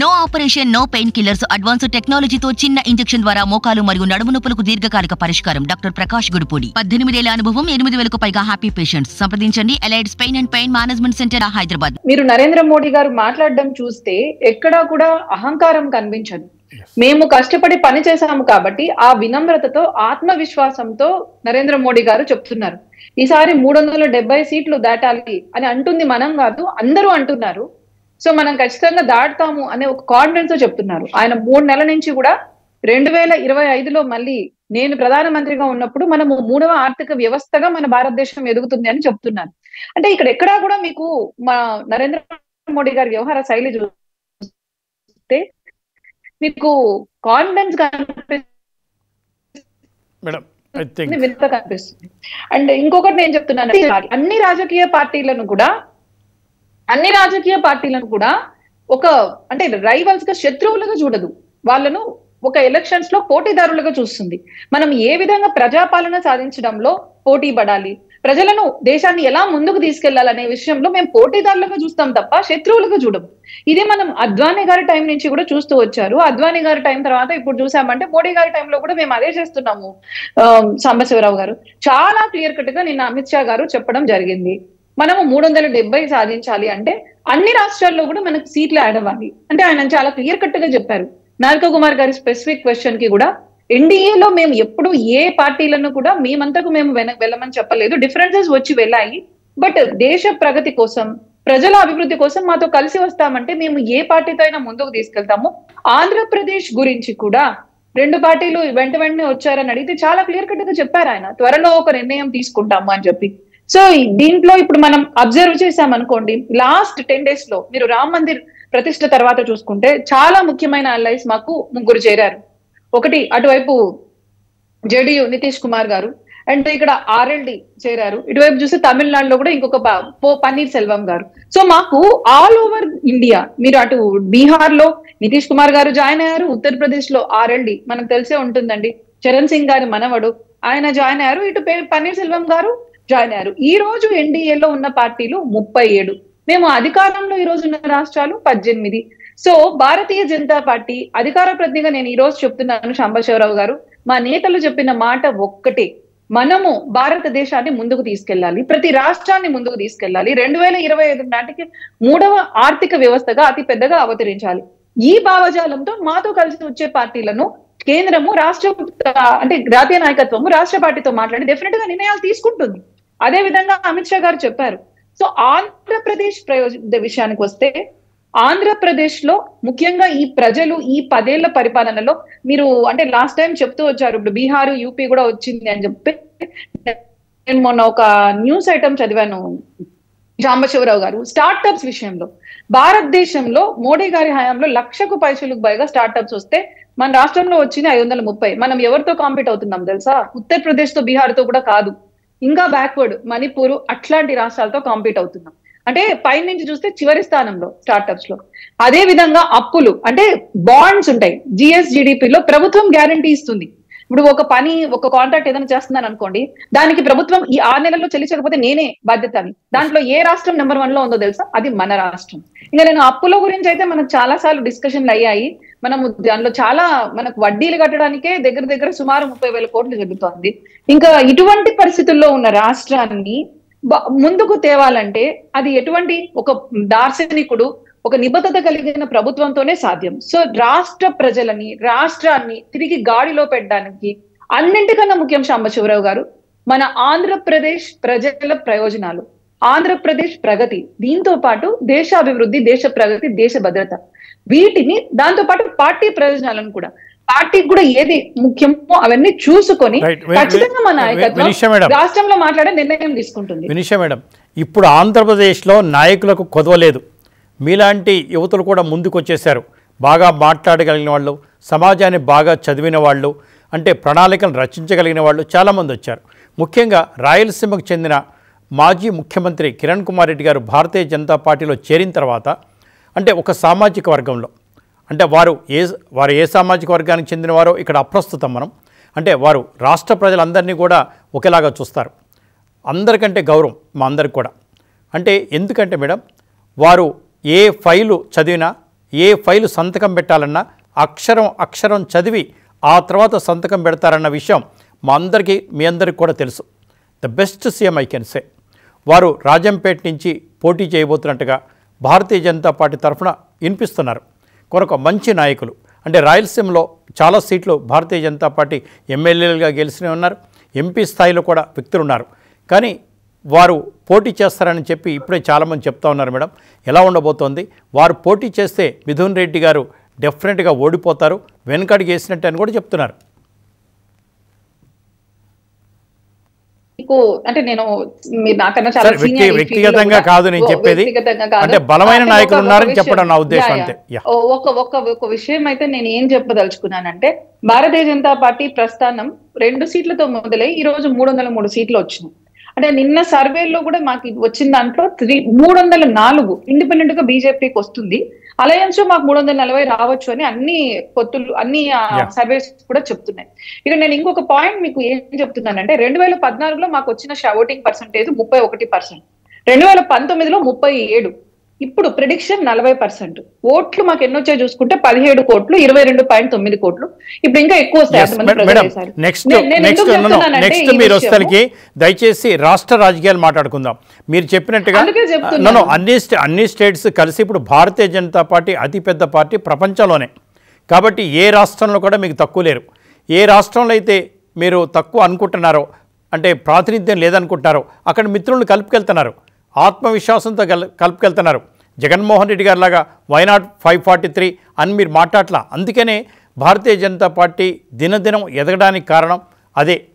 No operation no pain killers advance టెక్నాలజీతో చిన్న injection ద్వారా మోకాలు మరియు నడుము నొప్పులకు దీర్ఘకాలిక పరిష్కారం డాక్టర్ ప్రకాష్ గుడిపూడి పద్దెనిమిదేళ్ల అనుభవం ఎనిమిది వేలకు పైగా హ్యాపీ పేషెంట్స్ సంప్రదించండి ఎలైడ్స్ pain and pain management centre Hyderabad మీరు నరేంద్ర మోడీ గారు మాట్లాడడం చూస్తే ఎక్కడా కూడా అహంకారం కనిపించదు మేము కష్టపడి పని చేశాము కాబట్టి ఆ వినమ్రతతో ఆత్మవిశ్వాసంతో నరేంద్ర మోడీ గారు చెప్తున్నారు ఈసారి మూడు వందల డెబ్బై సీట్లు దాటాలి అని అంటుంది మనం కాదు అందరూ అంటున్నారు సో మనం ఖచ్చితంగా దాటుతాము అనే ఒక కాన్ఫిడెన్స్ తో చెప్తున్నారు ఆయన మూడు నెలల నుంచి కూడా రెండు వేల ఇరవై ఐదులో మళ్ళీ నేను ప్రధానమంత్రిగా ఉన్నప్పుడు మనము మూడవ ఆర్థిక వ్యవస్థగా మన భారతదేశం ఎదుగుతుంది అని చెప్తున్నారు అంటే ఇక్కడ ఎక్కడా కూడా మీకు మా నరేంద్ర మోడీ గారి వ్యవహార శైలి చూస్తే మీకు కాన్ఫిడెన్స్ కనిపిస్తుంది మేడం ఐ థింక్ వింత కనిపిస్తుంది అండ్ ఇంకొకటి నేను చెప్తున్నాను అన్ని రాజకీయ పార్టీలను కూడా అన్ని రాజకీయ పార్టీలను కూడా ఒక అంటే రైవల్స్ గా శత్రువులుగా చూడదు వాళ్ళను ఒక ఎలక్షన్స్ లో పోటీదారులుగా చూస్తుంది మనం ఏ విధంగా ప్రజాపాలన సాధించడంలో పోటీ పడాలి ప్రజలను దేశాన్ని ఎలా ముందుకు తీసుకెళ్లాలనే విషయంలో మేము పోటీదారులుగా చూస్తాం తప్ప శత్రువులుగా చూడము ఇది మనం అద్వానీ గారి టైం నుంచి కూడా చూస్తూ వచ్చారు అద్వానీ గారి టైం తర్వాత ఇప్పుడు చూసామంటే మోడీ గారి టైంలో కూడా మేము అదే చేస్తున్నాము ఆ, సాంబశివరావు గారు చాలా క్లియర్ కట్ గా నిన్న అమిత్ షా గారు చెప్పడం జరిగింది మనము మూడు వందల డెబ్బై సాధించాలి అంటే అన్ని రాష్ట్రాల్లో కూడా మనకు సీట్లు యాడ్ అవ్వాలి అంటే ఆయన చాలా క్లియర్ కట్ గా చెప్పారు నాల్క కుమార్ గారి స్పెసిఫిక్ క్వశ్చన్ కి కూడా ఎన్డీఏలో మేము ఎప్పుడు ఏ పార్టీలను కూడా మేమంతకు మేము వెన- వెళ్ళమని చెప్పలేదు డిఫరెన్సెస్ వచ్చి వెళ్ళాయి బట్ దేశ ప్రగతి కోసం ప్రజల అభివృద్ధి కోసం మాతో కలిసి వస్తామంటే మేము ఏ పార్టీతో అయినా ముందుకు తీసుకెళ్తాము ఆంధ్రప్రదేశ్ గురించి కూడా రెండు పార్టీలు వెంట వెంటనే వచ్చారని అడిగితే చాలా క్లియర్ కట్ గా చెప్పారు ఆయన త్వరలో ఒక నిర్ణయం తీసుకుంటాము అని చెప్పి సో ఈ- దీంట్లో ఇప్పుడు మనం అబ్జర్వ్ చేసాం అనుకోండి లాస్ట్ టెన్ డేస్ లో మీరు రామ్ మందిర్ ప్రతిష్ట తర్వాత చూసుకుంటే చాలా ముఖ్యమైన అల్లైస్ మాకు ముగ్గురు చేరారు ఒకటి అటువైపు జేడీయూ నితీష్ కుమార్ గారు అండ్ ఇక్కడ ఆర్ఎల్డి చేరారు ఇటువైపు చూస్తే తమిళనాడులో కూడా ఇంకొక ప- పో- పన్నీర్ సెల్వం గారు సో మాకు ఆల్ ఓవర్ ఇండియా మీరు అటు బీహార్ లో నితీష్ కుమార్ గారు జాయిన్ అయ్యారు ఉత్తరప్రదేశ్ లో ఆర్ఎల్డి మనకు తెలిసే ఉంటుందండి చరణ్ సింగ్ గారి మనవడు ఆయన జాయిన్ అయ్యారు ఇటు పే- పన్నీర్ సెల్వం గారు జాయిన్ అయ్యారు ఈ రోజు ఎన్డీఏలో ఉన్న పార్టీలు ముప్పై ఏడు మేము అధికారంలో ఈ రోజు ఉన్న రాష్ట్రాలు పద్దెనిమిది సో భారతీయ జనతా పార్టీ అధికార ప్రతినిధిగా నేను ఈ రోజు చెప్తున్నాను శాంబశివరావు గారు మా నేతలు చెప్పిన మాట ఒక్కటే మనము భారతదేశాన్ని ముందుకు తీసుకెళ్ళాలి ప్రతి రాష్ట్రాన్ని ముందుకు తీసుకెళ్ళాలి రెండు వేల ఇరవై ఐదు నాటికి మూడవ ఆర్థిక వ్యవస్థగా అతి పెద్దగా అవతరించాలి ఈ భావజాలంతో మాతో కలిసి వచ్చే పార్టీలను కేంద్రము రాష్ట్ర అంటే జాతీయ నాయకత్వము రాష్ట్ర పార్టీతో మాట్లాడి డెఫినెట్ గా నిర్ణయాలు తీసుకుంటుంది అదే విధంగా అమిత్ షా గారు చెప్పారు సో ఆంధ్రప్రదేశ్ ప్రయోజన విషయానికి వస్తే ఆంధ్రప్రదేశ్ లో ముఖ్యంగా ఈ ప్రజలు ఈ పదేళ్ల పరిపాలనలో మీరు అంటే లాస్ట్ టైం చెప్తూ వచ్చారు ఇప్పుడు బీహార్ యూపీ కూడా వచ్చింది అని చెప్పి నేను మొన్న ఒక న్యూస్ ఐటమ్ చదివాను సాంబశివరావు గారు స్టార్టప్స్ విషయంలో భారతదేశంలో మోడీ గారి హయాంలో లక్షకు పైసలకు పైగా స్టార్టప్స్ వస్తే మన రాష్ట్రంలో వచ్చింది ఐదు వందల ముప్పై మనం ఎవరితో కాంపీట్ అవుతున్నాం తెలుసా ఉత్తరప్రదేశ్ తో బీహార్ తో కూడా కాదు ఇంకా బ్యాక్వర్డ్ మణిపూర్ అట్లాంటి రాష్ట్రాలతో కాంపీట్ అవుతున్నాం అంటే పైనుంచి చూస్తే చివరి స్థానంలో స్టార్టప్స్ లో అదే విధంగా అప్పులు అంటే బాండ్స్ ఉంటాయి జిఎస్జిడిపి లో ప్రభుత్వం గ్యారంటీ ఇస్తుంది ఇప్పుడు ఒక పని ఒక కాంట్రాక్ట్ ఏదైనా చేస్తున్నాను అనుకోండి దానికి ప్రభుత్వం ఈ ఆరు నెలల్లో చెల్లించకపోతే నేనే బాధ్యత అని దాంట్లో ఏ రాష్ట్రం నెంబర్ వన్ లో ఉందో తెలుసా అది మన రాష్ట్రం ఇంకా నేను అప్పుల గురించి అయితే మనకు చాలా సార్లు డిస్కషన్లు అయ్యాయి మనము దానిలో చాలా మనకు వడ్డీలు కట్టడానికే దగ్గర దగ్గర సుమారు ముప్పై వేల కోట్లు జరుగుతోంది ఇంకా ఇటువంటి పరిస్థితుల్లో ఉన్న రాష్ట్రాన్ని బ- ముందుకు తేవాలంటే అది ఎటువంటి ఒక దార్శనికుడు ఒక నిబద్ధత కలిగిన ప్రభుత్వంతోనే సాధ్యం సో రాష్ట్ర ప్రజలని రాష్ట్రాన్ని తిరిగి గాడిలో పెట్టడానికి అన్నింటికన్నా ముఖ్యం శాంబశివరావు గారు మన ఆంధ్రప్రదేశ్ ప్రజల ప్రయోజనాలు ఆంధ్రప్రదేశ్ ప్రగతి దీంతో పాటు దేశ అభివృద్ధి దేశ ప్రగతి దేశ భద్రత వీటిని దాంతో పాటు పార్టీ ప్రయోజనాలను కూడా పార్టీకి కూడా ఏది ముఖ్యమో అవన్నీ చూసుకొని Right. వి- ఖచ్చితంగా మన వి- నాయకత్వం వినిషా మేడం. రాష్ట్రంలో మాట్లాడే నిర్ణయం తీసుకుంటుంది వినిష మేడం ఇప్పుడు ఆంధ్రప్రదేశ్లో నాయకులకు కొదవలేదు మీలాంటి యువతులు కూడా ముందుకు వచ్చేసారు బాగా మాట్లాడగలిగిన వాళ్ళు సమాజాన్ని బాగా చదివిన వాళ్ళు అంటే ప్రణాళికలు రచించగలిగిన వాళ్ళు చాలామంది వచ్చారు ముఖ్యంగా రాయలసీమకు చెందిన మాజీ ముఖ్యమంత్రి కిరణ్ కుమార్ రెడ్డి గారు భారతీయ జనతా పార్టీలో చేరిన తర్వాత అంటే ఒక సామాజిక వర్గంలో అంటే వారు ఏ వారు ఏ సామాజిక వర్గానికి చెందినవారో ఇక్కడ అప్రస్తుతం మనం అంటే వారు రాష్ట్ర ప్రజలందరినీ కూడా ఒకేలాగా చూస్తారు అందరికంటే గౌరవం మా అందరికి కూడా అంటే ఎందుకంటే మేడం వారు ఏ ఫైలు చదివినా ఏ ఫైలు సంతకం పెట్టాలన్నా అక్షరం అక్షరం చదివి ఆ తర్వాత సంతకం పెడతారన్న విషయం మా అందరికీ మీ అందరికీ కూడా తెలుసు the best CM I can say వారు రాజంపేట నుంచి పోటీ చేయబోతున్నట్టుగా భారతీయ జనతా పార్టీ తరఫున వినిపిస్తున్నారు కొరొక మంచి నాయకులు అంటే రాయలసీమలో చాలా సీట్లు భారతీయ జనతా పార్టీ ఎమ్మెల్యేలుగా గెలిచిన ఉన్నారు ఎంపీ స్థాయిలో కూడా వ్యక్తులు ఉన్నారు కానీ వారు పోటీ చేస్తారని చెప్పి ఇప్పుడే చాలామంది చెప్తా ఉన్నారు మేడం ఎలా ఉండబోతోంది వారు పోటీ చేస్తే మిథున్ రెడ్డి గారు డెఫినెట్గా ఓడిపోతారు వెనకడికి వేసినట్టు అని కూడా చెప్తున్నారు మీకు అంటే నేను మీరు నాకన్నా సరే, చాలా వ్యక్తి- senior ఈ field లో వ్యక్తిగతంగా కూడా. కాదు నేను ఓ, చెప్పేది. వ్యక్తిగతంగా కాదు. అంటే బలమైన అంటే నాయకులు ఒక- ఉన్నారని ఒక చెప్పడం నా విషయం. ఉద్దేశం యా, యా. అంతే. యా. ఓ, ఒక ఒక ఒక విషయం అయితే నేను ఏం చెప్పదలుచుకున్నానంటే భారతీయ జనతా పార్టీ ప్రస్థానం రెండు సీట్లతో మొదలై ఈ రోజు మూడు వందల మూడు సీట్లు వచ్చినాయి అంటే నిన్న సర్వేలో కూడా మాకు వచ్చిన దాంట్లో త్రీ మూడు వందల నాలుగు ఇండిపెండెంట్ గా బీజేపీకి వస్తుంది అలయన్స్ లో మాకు మూడు వందల నలభై రావచ్చు అని అన్ని పొత్తులు అన్ని Yeah. సర్వేస్ కూడా చెప్తున్నాయి ఇక నేను ఇంకొక పాయింట్ మీకు ఏం చెప్తున్నానంటే రెండు వేల పద్నాలుగులో మాకు వచ్చిన ఓటింగ్ పర్సంటేజ్ ముప్పై ఒకటి పర్సెంట్ రెండు వేల పంతొమ్మిదిలో ముప్పై ఏడు ఇప్పుడు ప్రిడిక్షన్ నలభై పర్సెంట్ ఓట్లు మాకు ఎన్ని వచ్చాయి చూసుకుంటే పదిహేడు కోట్లు ఇరవై రెండు పాయింట్ తొమ్మిది కోట్లు ఇప్పుడు ఇంకా ఎక్కువ వస్తాయి Yes, అంతమంది మేడం, ప్రజలు మేడం వేశారు. నెక్స్ట్ నేను- నేను నెక్స్ట్ ఎందుకు చెప్తున్నానంటే నెక్స్ట్ ఈ మీరు విషయము- వస్తలకి దయచేసి రాష్ట్ర రాజకీయాలు మాట్లాడుకుందాం మీరు చెప్పినట్టుగా అందుకే చెప్తున్నాను. నన్ను అన్ని స్టే- అన్ని స్టేట్స్ కలిసి ఇప్పుడు భారతీయ జనతా పార్టీ అతిపెద్ద పార్టీ ప్రపంచంలోనే కాబట్టి ఏ రాష్ట్రంలో కూడా మీకు తక్కువ లేరు ఏ రాష్ట్రంలో అయితే మీరు తక్కువ అనుకుంటున్నారో అంటే ప్రాతినిధ్యం లేదనుకుంటున్నారో అక్కడ మిత్రులను కలుపుకెళ్తున్నారు ఆత్మవిశ్వాసంతో కల్ కలుపుకెళ్తున్నారు జగన్మోహన్ రెడ్డి గారి లాగా వైనాట్ ఫైవ్ ఫార్టీ త్రీ అని మీరు మాట్లాడలా అందుకనే భారతీయ జనతా పార్టీ దినదినం ఎదగడానికి కారణం అదే